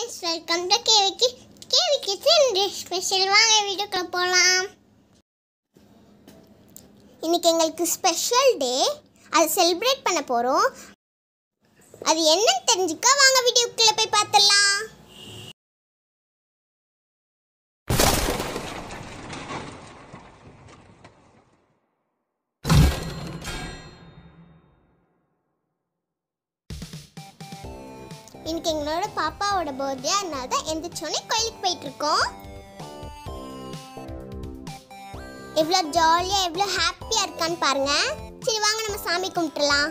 Friends welcome to கேவிக்கு KV kitchen special வாங்க வீடியோக்குள்ள போகலாம் இன்னைக்கு எங்களுக்கு ஸ்பெஷல் டே அதை செலிப்ரேட் பண்ண போகிறோம் அது என்னன்னு தெரிஞ்சுக்க வாங்க வீடியோக்குள்ளே போய் பார்த்துடலாம் இன்னைக்கு எங்களோட பாப்பாவோட பர்த்டே அதனால தான் எந்திரிச்சோடனே கோயிலுக்கு போயிட்டு இருக்கோம் எவ்வளோ ஜாலியாக எவ்வளோ ஹாப்பியாக இருக்கான்னு பாருங்க சரி வாங்க நம்ம சாமி கும்பிட்டுலாம்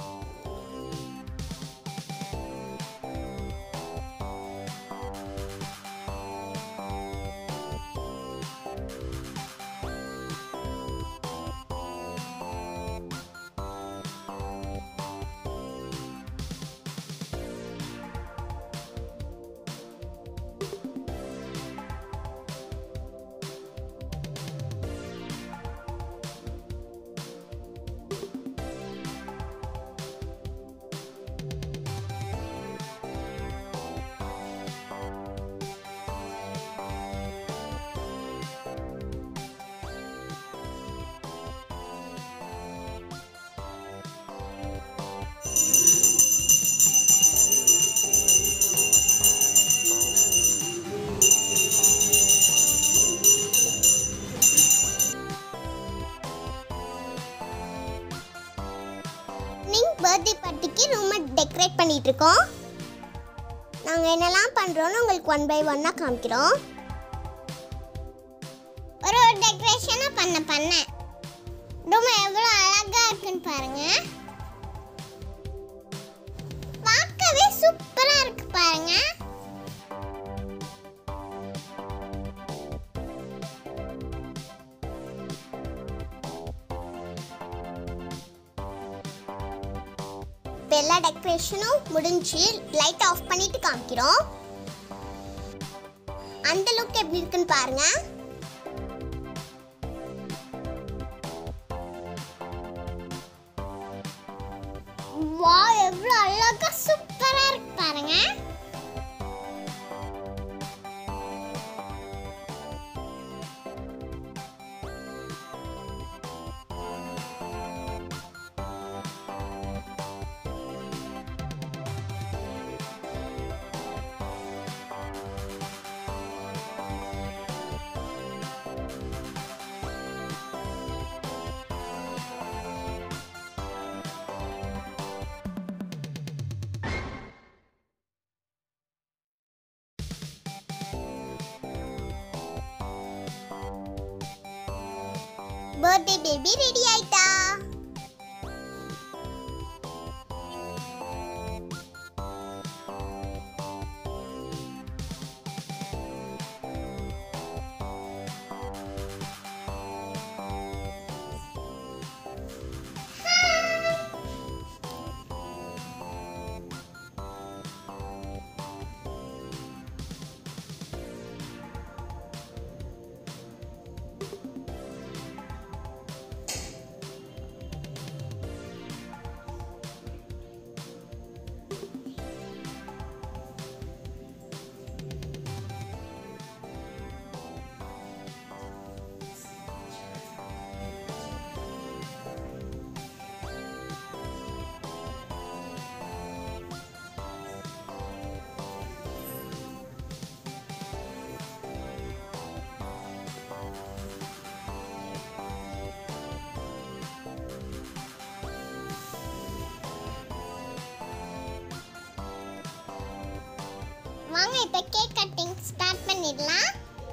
நீங்கள் பர்த்டே பார்ட்டிக்கு ரூமை டெக்கரேட் பண்ணிட்டு இருக்கோம் நாங்கள் என்னெல்லாம் பண்ணுறோன்னு உங்களுக்கு ஒன் பை ஒன்னாக காமிக்கிறோம் ஒரு ஒரு டெக்கரேஷனாக பண்ண பண்ண ரூம் எவ்வளோ அழகாக இருக்குன்னு பாருங்க பார்க்கவே சூப்பராக இருக்கு பாருங்க இப்போ எல்லா டெக்கரேஷனும் முடிஞ்சு லைட் ஆஃப் பண்ணிட்டு காமிக்கிறோம் அந்த லுக் எப்படி இருக்குன்னு பாருங்க வா எவ்வளோ அழகா சூப்பரா இருக்கு பாருங்க பர்த்டே பேபி ரெடி ஆயிட்டா வாங்க இப்போ கேக் கட்டிங் ஸ்டார்ட் பண்ணிடலாம்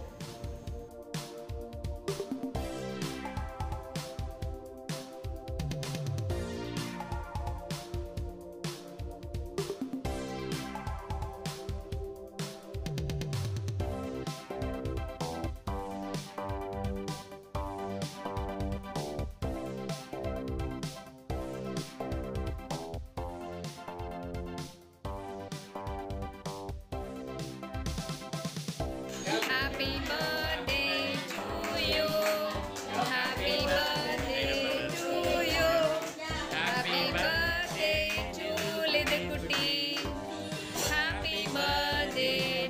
Happy birthday to you. Happy birthday to you. Happy birthday to little Kutti. Happy birthday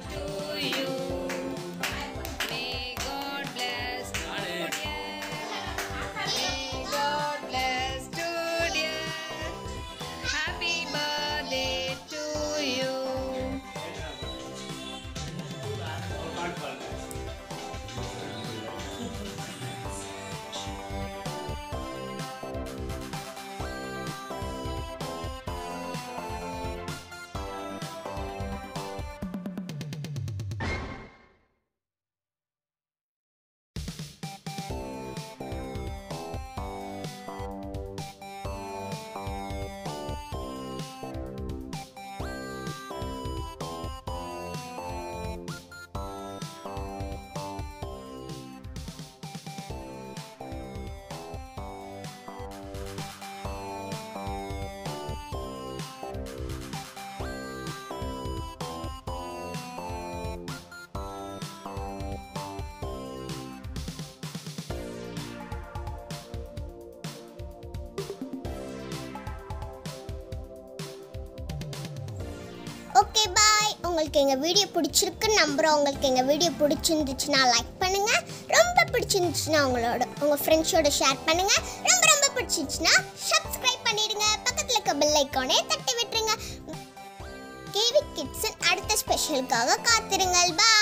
okay bye உங்களுக்கு எங்கள் வீடியோ பிடிச்சிருக்குன்னு நம்புகிறோம் உங்களுக்கு எங்கள் வீடியோ பிடிச்சிருந்துச்சுன்னா லைக் பண்ணுங்கள் ரொம்ப பிடிச்சிருந்துச்சுன்னா உங்களோட உங்கள் ஃப்ரெண்ட்ஸோட ஷேர் பண்ணுங்கள் ரொம்ப ரொம்ப பிடிச்சிருந்துச்சுன்னா சப்ஸ்கிரைப் பண்ணிடுங்க பக்கத்தில் இருக்க பெல் ஐக்கானே தட்டி விட்டுருங்க கேவி கிட்ஸன் அடுத்த ஸ்பெஷலுக்காக காத்திருங்கள் பாய்